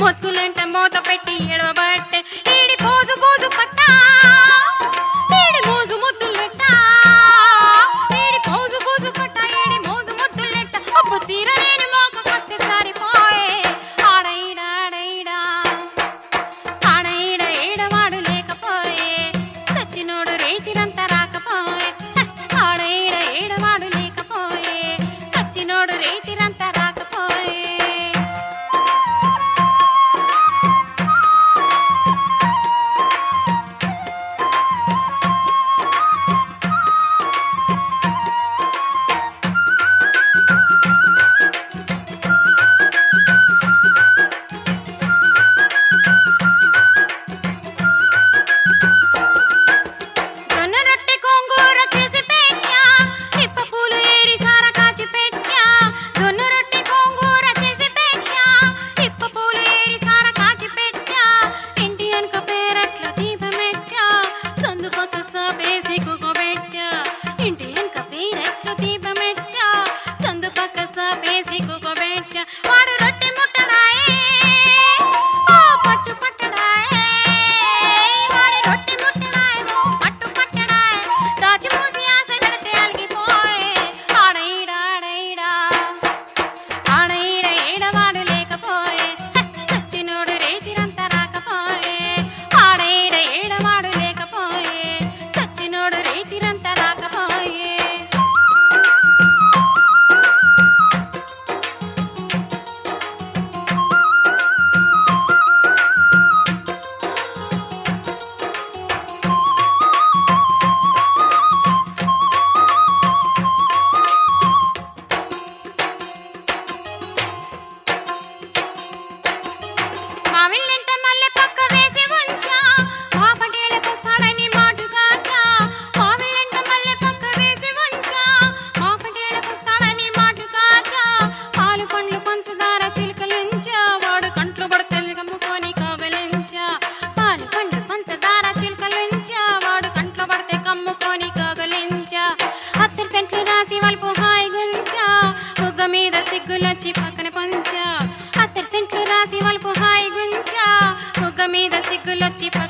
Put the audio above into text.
మొత్తులంట మూత పెట్టి ఎడవబట్టే ఈడి పోజు పోజు పట్ట ఈడి మోజు ముద్దులెట్ట ఈడి పోజు పోజు పట్ట ఈడి మోజు ముద్దులెట్ట అప్పు తీరలేని మోక కస్తే సరిపోయే ఆడ ఈడ ఆడ ఈడ ఆడ ఈడ ఈడవాడు లేకపోయే సచ్చినోడు రేతిరంతా రాకపోయే హ! ఆడ ఈడ ఈడవాడు లేకపోయే సచ్చినోడు రేతిరంతా రాకపోయే జొన్న రొట్టె కొంగూర చేసి పెట్టా ఇప్ప పూలు ఏరి సార కాచి పెట్టా జొన్న రొట్టె కొంగూర చేసి పెట్టా ఇప్ప పూలు ఏరి సార కాచి పెట్టా ఇంటి వెనక పేరట్లో దీపమెట్టా సందు పక్క సాపేసి కుకోబెట్టా ఇంటి వెనక పేరట్లో దీపమెట్టా సందు పక్క సాపేసి కుకోబెట్టా వాడు రొట్టె ముట్టడాయే ఓ పట్టు పట్టడాయే వాడి రొట్టె ముట్టడాయే ఓ పట్టు పట్టడాయే దాచి మూసి ఆశ నడితే అలిగిపోయే ఆడ ఈడ ఆడ ఈడ ఆడ ఈడ ఈడవాడు లేకపోయే హ! సచ్చినోడు రేతిరంతా రాకపోయే ఆడ ఈడ ఈడవాడు లేకపోయే సచ్చినోడు రేతిరంతా రాకపోయే మావిళ్ళంట మల్లె పక్క వేసి ఉంచా మా పటేళ్ళకొస్తాడని మాటుగాచా మావిళ్ళంట మల్లె పక్క వేసి ఉంచా మా పటేళ్ళకొస్తాడని మాటుగాచా పాలు పండ్లు పంచదార చిలుకలుంచా వాడు కంట్లు పడితే కమ్ముకొని కాగలించా పాలు పండ్లు పంచదార చిలుకలుంచా వాడు కంట్లు పడితే కమ్ముకొని కాగలించా అత్తరు సెంట్లు రాసి వల్పు హాయి గుంచా బుగ్గ మీద సిగ్గులొచ్చి పక్కన పంచా అత్తరు సెంట్లు రాసి వల్పు హాయి గుంచా బుగ్గ మీద సిగ్గులొచ్చి పక్కన